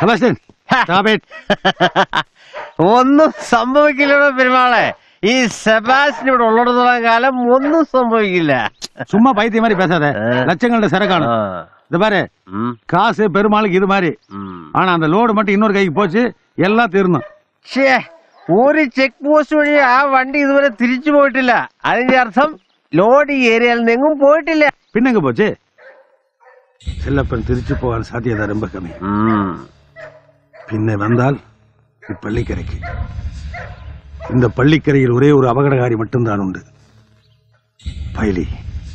Sebastian stop it. ഒന്നും സംഭവിക്കില്ലടോ പെരുമാളെ ഈ സെബാസ്റ്റിൻ ഇവിടെ ഉള്ളിടത്തോളം കാലം ഒന്നും സംഭവിക്കില്ല சும்மா பைத்திய மாதிரி பேசாத லட்சங்களோட சரக்கான ആ. இது பாரு ഉം, காசு பெருமாளுக்கு இது மாதிரி ഉം. ஆனா அந்த லோடு மட்டும் இன்னொரு கைக்கு போச்சு எல்லாம் தீரணும் ഛേ ഒരു ചെക്ക് പോസ്റ്റ് വഴി ആ വണ്ടി ഇതുവരെ തിരിച്ചു പോയിട്ടില്ല അതിന്റെ അർത്ഥം ലോഡ് ഈ ഏരിയയിൽ നിന്നും പോയിട്ടില്ല பின்னங்க போச்சு செல்லப்பன் திருச்சி போகாத சாத்தியதா ரொம்ப கம்மி பின்ன வந்தால் இப்பள்ளிக்கரைக்கு இந்த பள்ளிக்கரையில் ஒரே ஒரு அபகடகாரி மட்டும்தான் உண்டு பைலி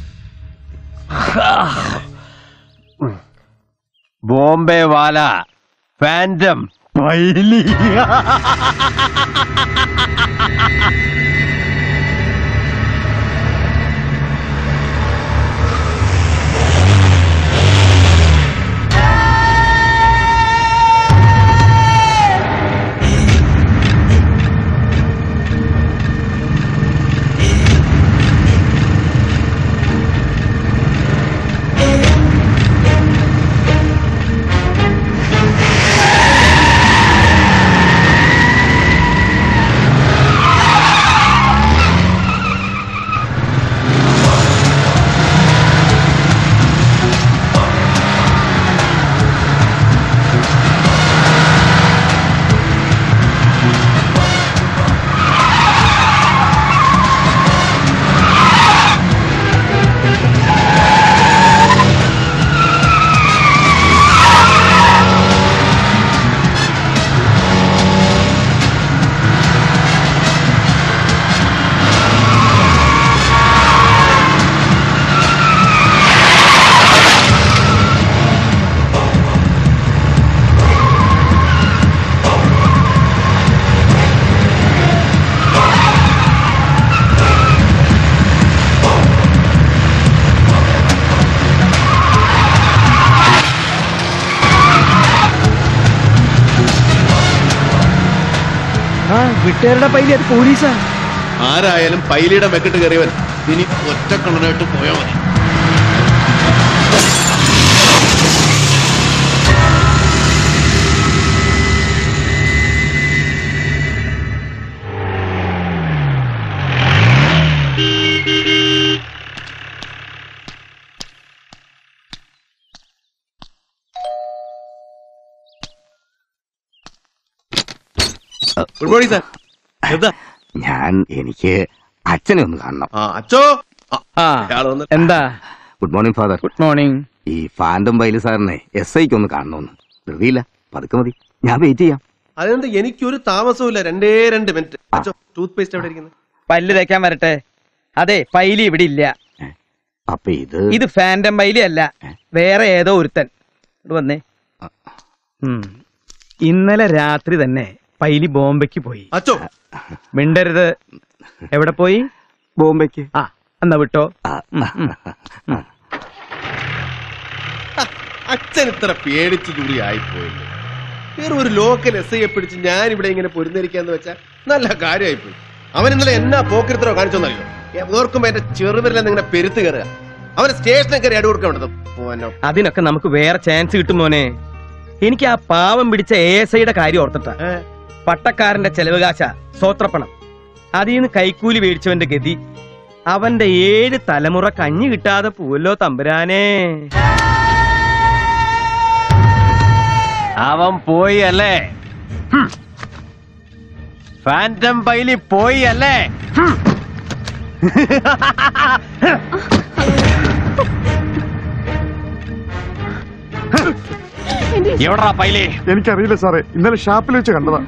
ബോംബെ വാല ഫാൻറ്റം പൈലി വിട്ടുകാരുടെ പൈലി അത് പോലീസാ ആരായാലും പൈലിയുടെ മെക്കിട്ട് കയറിയവൻ ഇനി ഒറ്റക്കണ്ണനായിട്ട് പോയാൽ മതി ഗുഡ് മോർണിംഗ് സാർ എന്താ ഞാൻ എനിക്ക് അച്ഛനെ ഒന്ന് കാണണം ആ അച്ചോ ആ, ആ അയാള് വന്ന് എന്താ good morning father good morning ഈ ഫാൻഡം ബൈലി സാറിനെ എസ് ഐക്ക് ഒന്ന് കാണണമെന്ന് ധൃതിയില്ല പതുക്കെ മതി ഞാൻ വെയിറ്റ് ചെയ്യാം അതെന്ത് എനിക്കൊരു താമസമില്ല രണ്ടേ രണ്ട് മിനിറ്റ് അച്ചോ ടൂത്ത് പേസ്റ്റ് എവിടെ ഇരിക്കുന്നത് പല്ല് തേക്കാൻ വരട്ടെ അതെ പൈലി ഇവിടെ ഇല്ല അപ്പൊ ഇത് ഇത് ഫാൻറ്റം പൈലി അല്ല വേറെ ഏതോ ഒരുത്തൻ ഇത് വന്നേ ഉം. ഇന്നലെ രാത്രി തന്നെ പൈലി ബോംബെക്ക് പോയി അച്ചോ മിണ്ടരുത് എവിടെ പോയി ബോംബെക്ക് ആ എന്നാ വിട്ടോ ആ, ഉം, ഉം, ഉം. അച്ഛൻ ഇത്ര പേടിച്ചു കൂടി ആയിപ്പോയില്ലേ വേറെ ഒരു ലോക്കൽ എസ് ഐയെ പിടിച്ച് ഞാൻ ഇവിടെ ഇങ്ങനെ പൊരുന്നിരിക്കാന്ന് വെച്ചാൽ നല്ല കാര്യമായിപ്പോയി അവൻ ഇന്നലെ എന്നാ പോക്കരുത്തരോ കാണിച്ചോന്നറിയോ ഓർക്കുമ്പോ എന്റെ ചെറുവിരലെ നിങ്ങനെ പെരുത്ത് കയറുക അവന് സ്റ്റേഷനിൽ കയറി അടി കൊടുക്കാൻ പറ്റും പോനോ അതിനൊക്കെ നമുക്ക് വേറെ ചാൻസ് കിട്ടും മോനെ എനിക്ക് ആ പാവം പിടിച്ച എ എസ് ഐയുടെ കാര്യം ഓർത്തിട്ടാ പട്ടക്കാരന്റെ ചെലവ് കാശ സോത്രപ്പണം അതിൽ നിന്ന് കൈക്കൂലി മേടിച്ചവന്റെ ഗതി അവന്റെ ഏഴ് തലമുറ കഞ്ഞി കിട്ടാതെ പോവല്ലോ തമ്പുരാനേ അവൻ പോയി അല്ലേ ഹും. ഫാൻറ്റം പൈലി പോയി അല്ലേ ഹും. എവിടാ പൈലി എനിക്കറിയില്ല സാറേ ഇന്നലെ ഷാപ്പിൽ വെച്ച് കണ്ടതാ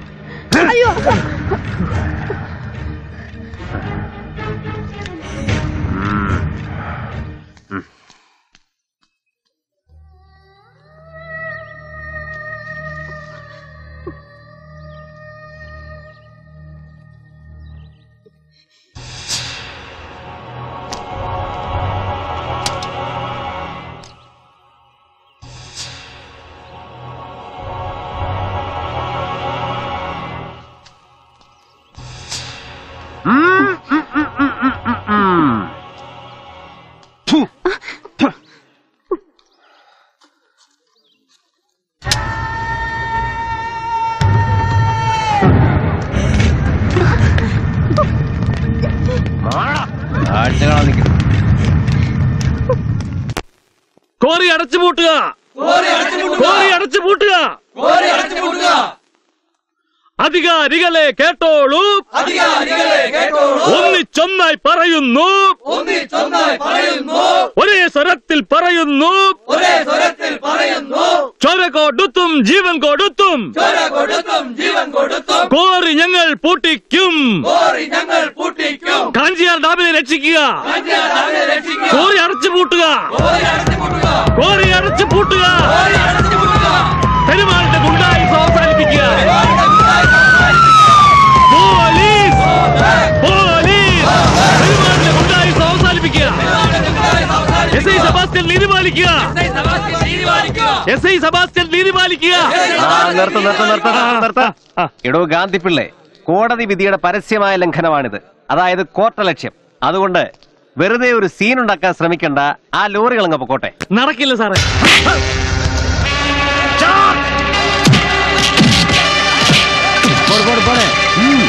കോറി അടച്ചു പൂട്ടുക കോറി അടച്ചു പൂട്ടുക അധികാരികളെ കേട്ടോളൂ ഒന്നിച്ചൊന്നായി പറയുന്നു ഒരേ സ്വരത്തിൽ പറയുന്നു ചോര കൊടുത്തും ജീവൻ കൊടുത്തും കോറി ഞങ്ങൾ പൂട്ടിക്കും കാഞ്ചിയാർ ഡാമിനെ രക്ഷിക്കുക കോറി അടച്ചു പൂട്ടുക കോറി അടച്ചു പൂട്ടുക പെരുമാളിന്റെ ഗുണ്ടായി അവസാനിപ്പിക്കുക പോലീസ് പോലീസ് പെരുമാളിന്റെ ഗുണ്ടായി അവസാനിപ്പിക്കുക എസ് ഐ സെബാസ്റ്റ്യൻ നീതി പാലിക്കുക എസ് ഐ സെബാസ്റ്റ്യൻ നീതി പാലിക്കുക ആ നിർത്ത് നിർത്ത് നിർത്ത് നിർത്ത് എടോ ഗാന്ധിപ്പിള്ളെ കോടതി വിധിയുടെ പരസ്യമായ ലംഘനമാണിത് അതായത് കോർട്ടലക്ഷ്യം അതുകൊണ്ട് വെറുതെ ഒരു സീൻ ഉണ്ടാക്കാൻ ശ്രമിക്കണ്ട ആ ലോറികൾ അങ്ങ് പൊക്കോട്ടെ നടക്കില്ല സാറേ போடு போடு போடு ம்.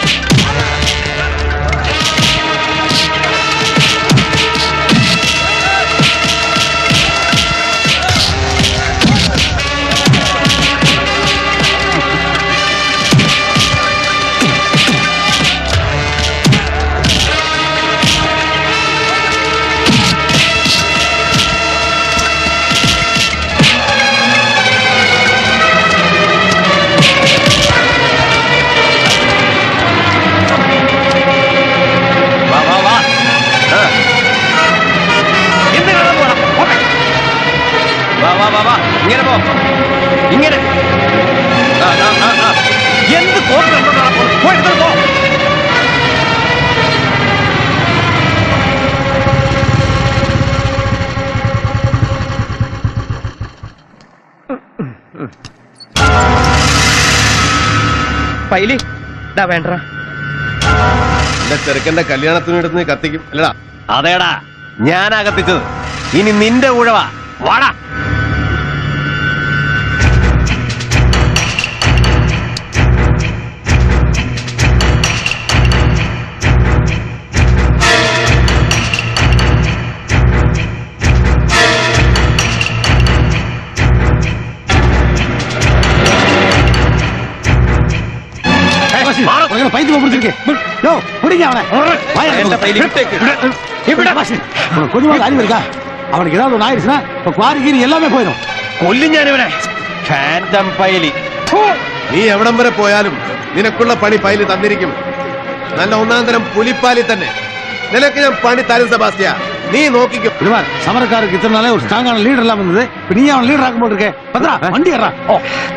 വാ വാ വാ ആ. എന്ത് കാണാൻ പോണം? പോട്ടെ. വാ വാ വാ വാ ഇങ്ങനെ പോ ഇങ്ങനെ ആ, ആ, ആ, ആ. എന്ത് കോട്ടുണ്ടോ പോയി എടുത്തോണ്ട് പോ പൈലി ഇതാ വേണ്ട എന്റെ ചെറുക്കന്റെ കല്യാണത്തിന് എടുത്ത് നീ കത്തിക്കും അല്ലടാ അതേടാ ഞാനാ കത്തിച്ചത് ഇനി നിന്റെ ഉഴവാ വാടാ உனக்கு பைத்தியம் பிடிச்சிருக்கு யோ பிடிங்க அவனை வாயை എന്റെ പൈലി വിട്ടേക്ക് இப்படி உனக்கு கொஞ்சமாவது அறிவு இருக்கா அவனுக்கு ஏதாவது ஒன்று ஆயிடுச்சுன்னா இப்போ குவாரி கீரி எல்லாமே போயிடும் കൊല്ലും ഞാനിവനെ ഫാൻറ്റം പൈലി നീ എവിടം വരെ പോയാലും നിനക്കുള്ള പണി പൈല് തന്നിരിക്കും നല്ല ഒന്നാം തരം പുലിപ്പാലി തന്നെ നിനക്ക് ഞാൻ പണി തരും സെബാസ്റ്റ്യ നീ നോക്കിക്കും இடுவார் சமரக்காருக்கு இத்தனை நாளே ஒரு ஸ்ட்ராங்கான லீடர் எல்லாம் வந்தது இப்ப நீ அவன் லீடர் ஆக்கும் போட்டு இருக்கே பத்ரா வண்டி ஏறா ஓ